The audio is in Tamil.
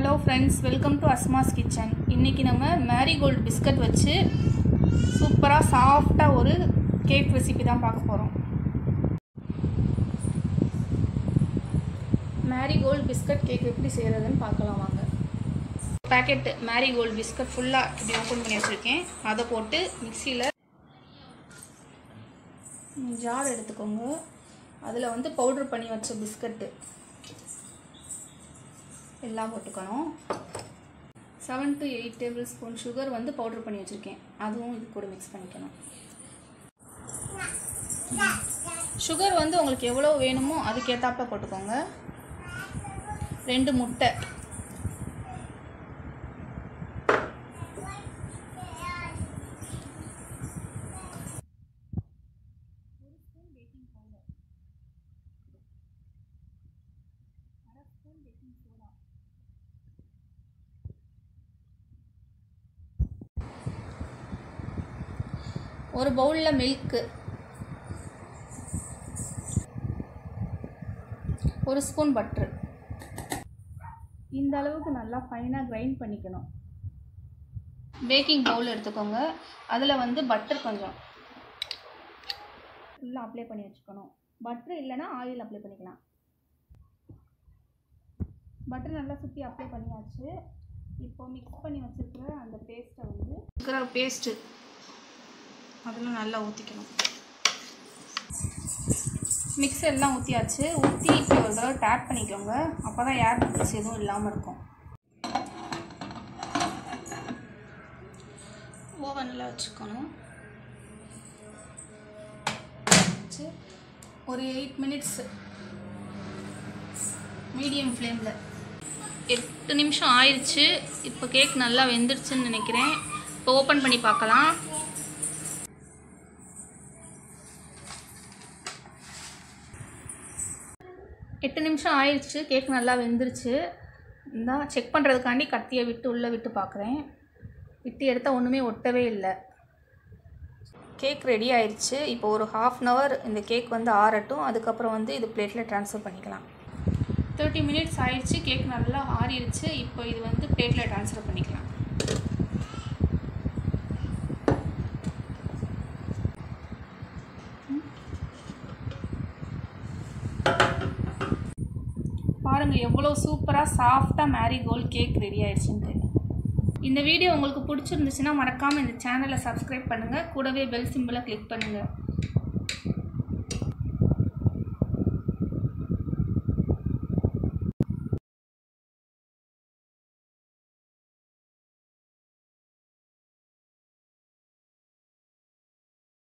hello friends welcome to Asma's kitchen இன்றைக்கி நம்ம மேரிகோல்டு பிஸ்கட் வச்சு சூப்பராக சாஃப்டாக ஒரு கேக் ரெசிபி தான் பார்க்க போகிறோம் மேரிகோல்டு பிஸ்கட் கேக் எப்படி செய்கிறதுன்னு பார்க்கலாம் வாங்க பேக்கெட் மேரிகோல்டு பிஸ்கட் ஃபுல்லாக இப்படி ஓப்பன் பண்ணி வச்சுருக்கேன் அதை போட்டு மிக்சியில் ஜார் எடுத்துக்கோங்க அதில் வந்து பவுட்ரு பண்ணி வச்ச பிஸ்கட்டு எல்லாம் போட்டுக்கணும் seven to eight tablespoon sugar வந்து பவுட்ரு பண்ணி வச்சுருக்கேன் அதுவும் இது கூட மிக்ஸ் பண்ணிக்கணும் சுகர் வந்து உங்களுக்கு எவ்வளோ வேணுமோ அதுக்கேற்றாப்புல போட்டுக்கோங்க ரெண்டு முட்டை ஒரு பவுலில் மில்க்கு ஒரு ஸ்பூன் பட்ரு இந்த அளவுக்கு நல்லா ஃபைனாக கிரைண்ட் பண்ணிக்கணும் பேக்கிங் பவுல் எடுத்துக்கோங்க அதில் வந்து பட்டர் கொஞ்சம் ஃபுல்லாக அப்ளை பண்ணி வச்சுக்கணும் பட்ரு இல்லைன்னா ஆயில் அப்ளை பண்ணிக்கலாம் பட்டர் நல்லா சுற்றி அப்ளை பண்ணியாச்சு இப்போ மிக்ஸ் பண்ணி வச்சுருக்கிற அந்த பேஸ்ட்டை வந்து இருக்கிற பேஸ்ட்டு அதில் நல்லா ஊற்றிக்கணும் மிக்ஸ் எல்லாம் ஊற்றியாச்சு ஊற்றி இப்போ ஒரு தடவை டேப் பண்ணிக்கோங்க அப்போ தான் ஏர் பபிள்ஸ் எதுவும் இல்லாமல் இருக்கும் ஓவனில் வச்சுக்கணும் வச்சு ஒரு எயிட் மினிட்ஸ் மீடியம் ஃப்ளேமில் எட்டு நிமிஷம் ஆயிடுச்சு இப்போ கேக் நல்லா வெந்துருச்சுன்னு நினைக்கிறேன் இப்போ ஓப்பன் பண்ணி பார்க்கலாம் எட்டு நிமிஷம் ஆயிடுச்சு கேக் நல்லா வெந்துருச்சு இந்தா செக் பண்ணுறதுக்காண்டி கத்தியை விட்டு உள்ளே விட்டு பார்க்குறேன் விட்டு எடுத்தால் ஒன்றுமே ஒட்டவே இல்லை கேக் ரெடி ஆயிடுச்சு இப்போ ஒரு ஹாஃப் அன் ஹவர் இந்த கேக் வந்து ஆறட்டும் அதுக்கப்புறம் வந்து இது பிளேட்டில் ட்ரான்ஸ்ஃபர் பண்ணிக்கலாம் தேர்ட்டி மினிட்ஸ் ஆயிடுச்சு கேக் நல்லா ஆறிடுச்சு இப்போ இது வந்து பிளேட்டில் ட்ரான்ஸ்ஃபர் பண்ணிக்கலாம் பாருங்கள் எவ்வளோ சூப்பராக சாஃப்டாக மேரிகோல்ட் கேக் ரெடி ஆயிடுச்சுன்ட்டு இந்த வீடியோ உங்களுக்கு பிடிச்சிருந்துச்சுன்னா மறக்காமல் இந்த சேனலை சப்ஸ்கிரைப் பண்ணுங்கள் கூடவே பெல் சிம்பிளை கிளிக் பண்ணுங்கள்